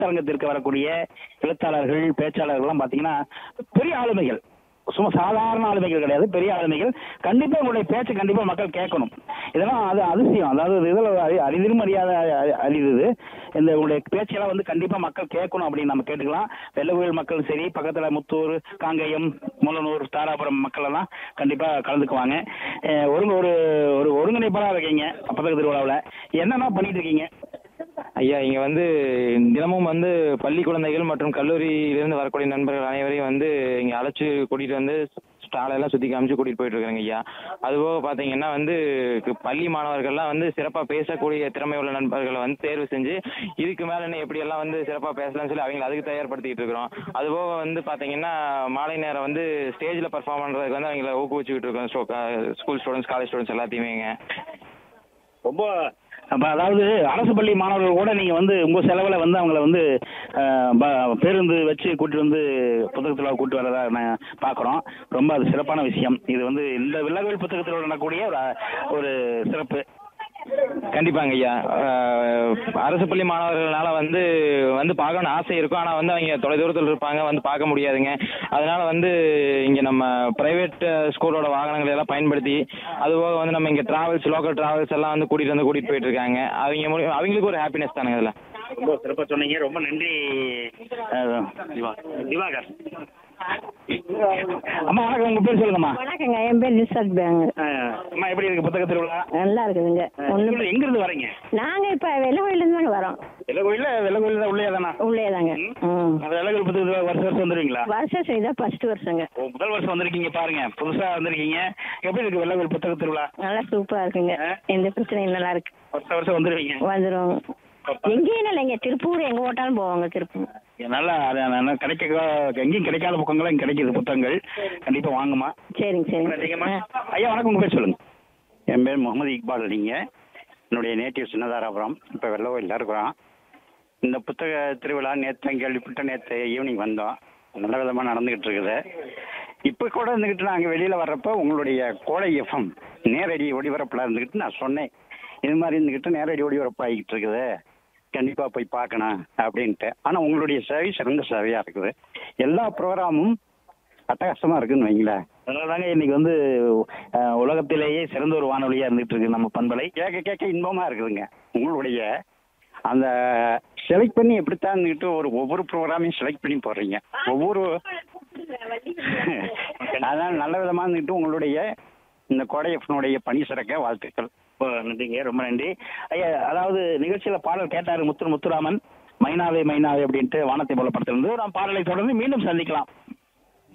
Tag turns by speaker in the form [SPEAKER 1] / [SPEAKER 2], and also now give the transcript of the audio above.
[SPEAKER 1] அரங்கத்திற்கு வரக்கூடிய எழுத்தாளர்கள் பேச்சாளர்கள்லாம் பாத்தீங்கன்னா பெரிய ஆளுமைகள் சும்மா சாதாரண ஆளுமைகள் கிடையாது பெரிய ஆளுமைகள் கண்டிப்பா உங்களுடைய பேச்சு கண்டிப்பா மக்கள் கேட்கணும் இதெல்லாம் அது அதிசயம் அதாவது இதில் அரிதிலும் அறியாத அ- அரிது இது. இந்த உங்களுடைய பேச்செல்லாம் வந்து கண்டிப்பா மக்கள் கேட்கணும் அப்படின்னு நம்ம கேட்டுக்கலாம் வெள்ளகோயில் மக்கள் சரி பக்கத்துல முத்தூர் காங்கேயம் முள்ளனூர் தாராபுரம் மக்கள் எல்லாம் கண்டிப்பா கலந்துக்குவாங்க அஹ் ஒரு ஒரு ஒரு ஒருங்கிணைப்பாளா இருக்கீங்க அப்பதக்க திருவிழாவில் என்னென்ன பண்ணிட்டு இருக்கீங்க
[SPEAKER 2] ஐயா இங்க வந்து தினமும் வந்து பள்ளி குழந்தைகள் மற்றும் கல்லூரியிலிருந்து வரக்கூடிய நண்பர்கள் அனைவரையும் வந்து இங்க அழைச்சு கூட்டிட்டு வந்து ஸ்டால் எல்லாம் சுத்தி காமிச்சு கூட்டிட்டு போயிட்டு இருக்காங்க ஐயா அதுபோக பாத்தீங்கன்னா வந்து கு- பள்ளி மாணவர்கள்லாம் வந்து சிறப்பா பேசக்கூடிய திறமை உள்ள நண்பர்களை வந்து தேர்வு செஞ்சு இதுக்கு மேல இன்னும் எப்படி எல்லாம் வந்து சிறப்பா பேசலாம்னு சொல்லி அவங்களை அதுக்கு தயார்படுத்திட்டு இருக்கிறோம் அதுபோக வந்து பாத்தீங்கன்னா மாலை நேரம் வந்து ஸ்டேஜ்ல பர்ஃபார்ம் பண்றதுக்கு வந்து அவங்களை ஊக்குவிச்சுக்கிட்டு இருக்கோம் ஸ்கூல் ஸ்டூடெண்ட்ஸ் காலேஜ் ஸ்டூடெண்ட்ஸ் எல்லாத்தையுமேங்க
[SPEAKER 1] ரொம்ப அப்ப அதாவது அரசு பள்ளி மாணவர்கள் கூட நீங்க வந்து உங்க செலவுல வந்து அவங்கள வந்து அஹ், ப- பேருந்து வச்சு கூட்டிட்டு வந்து புத்தகத்தில் கூட்டி வரதா நான் பார்க்குறோம் ரொம்ப அது சிறப்பான விஷயம் இது வந்து இந்த வில்லகோயில் புத்தகத்தில் நடக்கக்கூடிய ஒரு ஒரு சிறப்பு
[SPEAKER 2] கண்டிப்பாங்க ஐயா அஹ், அரசு பள்ளி மாணவர்களால வந்து வந்து பார்க்கணும்னு ஆசை இருக்கும் ஆனால் வந்து அவங்க தொலைதூரத்தில் இருப்பாங்க வந்து பார்க்க முடியாதுங்க அதனால வந்து இங்கே நம்ம பிரைவேட் ஸ்கூலோட வாகனங்களை எல்லாம் பயன்படுத்தி அதுபோக வந்து நம்ம இங்கே டிராவல்ஸ் லோக்கல் டிராவல்ஸ் எல்லாம் வந்து கூட்டிகிட்டு வந்து கூட்டிகிட்டு போயிட்டு இருக்காங்க அவங்க மூலியம் அவங்களுக்கு ஒரு ஹாப்பினஸ் தானுங்க இதில்
[SPEAKER 1] ரொம்ப சிறப்பாக சொன்னீங்க ரொம்ப நன்றி அஹ், திவா திவாகர் அம்மா வணக்கம் உங்க பேர் சொல்லுங்கம்மா
[SPEAKER 3] வணக்கங்க என் பேர் நிசாத் பேங்க
[SPEAKER 1] அஹ், அம்மா எப்படி இருக்கு புத்தக திருவிழா
[SPEAKER 3] நல்லா இருக்குதுங்க ஒன்றும்
[SPEAKER 1] எங்க- எங்க இருந்து வரீங்க
[SPEAKER 3] நாங்க இப்ப வெள்ளகோயிலேருந்து தாங்க வரோம்
[SPEAKER 1] வெள்ளகோயில வெள்ளகோயில் தான் உள்ளே தானா
[SPEAKER 3] உள்ளே தாங்க ம்
[SPEAKER 1] வெள்ளகோயில் புத்தக திருவிழா வருஷம் வருஷம் வந்துருவீங்களா
[SPEAKER 3] வருஷம் செய்தா ஃபர்ஸ்ட் வருஷங்க
[SPEAKER 1] ஓ, முதல் வருஷம் வந்திருக்கீங்க பாருங்க புதுசா வந்திருக்கீங்க எப்படி இருக்கு வெள்ளகோயில் புத்தக திருவிழா
[SPEAKER 3] நல்லா சூப்பரா இருக்குங்க
[SPEAKER 1] ஆ?
[SPEAKER 3] எந்த பிரச்சனையும் நல்லா இருக்கு
[SPEAKER 1] வருஷம் வருஷம் வந்துருவீங்க
[SPEAKER 3] வந்துடும் எங்கேயும் இல்லைங்க திருப்பூர் எங்க ஓட்டாலும் போவாங்க திருப்பூர்
[SPEAKER 1] நல்லா அது நல்லா கிடைக்க எங்கேயும் கிடைக்காத புத்தகங்கள்லாம் இங்க கிடைக்குது புத்தகங்கள் கண்டிப்பா வாங்குமா
[SPEAKER 3] சரிங்க
[SPEAKER 1] நன்றிங்கம்மா.
[SPEAKER 3] சரிங்க ஆ.
[SPEAKER 1] ஐயா வணக்கம் உங்க பேர் சொல்லுங்க
[SPEAKER 4] என் பேர் முகமது இக்பால் அலிங்க என்னுடைய நேட்டிவ் சின்னதாராபுரம் இப்போ வெள்ளவோயில் இருக்கிறோம் இந்த புத்தக திருவிழா நேற்று கேள்விப்பட்ட நேற்று ஈவினிங் வந்தோம் நல்ல விதமாக நடந்துக்கிட்டு இருக்குது இப்போ கூட இருந்துக்கிட்டு நாங்கள் வெளியில் வர்றப்போ உங்களுடைய கோடை எஃப்எம் நேரடி ஒளிபரப்பில் இருந்துக்கிட்டு நான் சொன்னேன் இது மாதிரி இருந்துக்கிட்டு நேரடி ஒளிபரப்பு ஆகிக்கிட்டு இருக்குது கண்டிப்பாக போய் பார்க்கணும் அப்படின்ட்டு ஆனால் உங்களுடைய சேவை சிறந்த சேவையாக இருக்குது எல்லா ப்ரோக்ராமும் அட்டகாசமாக இருக்குன்னு வைங்களேன்
[SPEAKER 1] அதனாலதாங்க இன்னைக்கு வந்து அஹ், உலகத்திலேயே சிறந்த ஒரு வானொலியா இருந்துட்டு இருக்கு நம்ம பண்பலை
[SPEAKER 4] கேட்க கேட்க இன்பமா இருக்குதுங்க உங்களுடைய அந்த செலக்ட் பண்ணி எப்படித்தான் இருந்துக்கிட்டு ஒரு ஒவ்வொரு ப்ரோக்ராமையும் செலக்ட் பண்ணி போடுறீங்க ஒவ்வொரு அதனால நல்ல விதமா இருந்துக்கிட்டு உங்களுடைய இந்த கோடையப்பனுடைய பணி சிறக்க வாழ்த்துக்கள்
[SPEAKER 1] ரொம்ப நன்றிங்க ரொம்ப நன்றி ஐயா அதாவது நிகழ்ச்சியில பாடல் கேட்டாரு முத்து முத்துராமன் மைனாவே மைனாவே அப்படின்ட்டு வானத்தை போல படத்திலிருந்து நாம் பாடலை தொடர்ந்து மீண்டும் சந்திக்கலாம்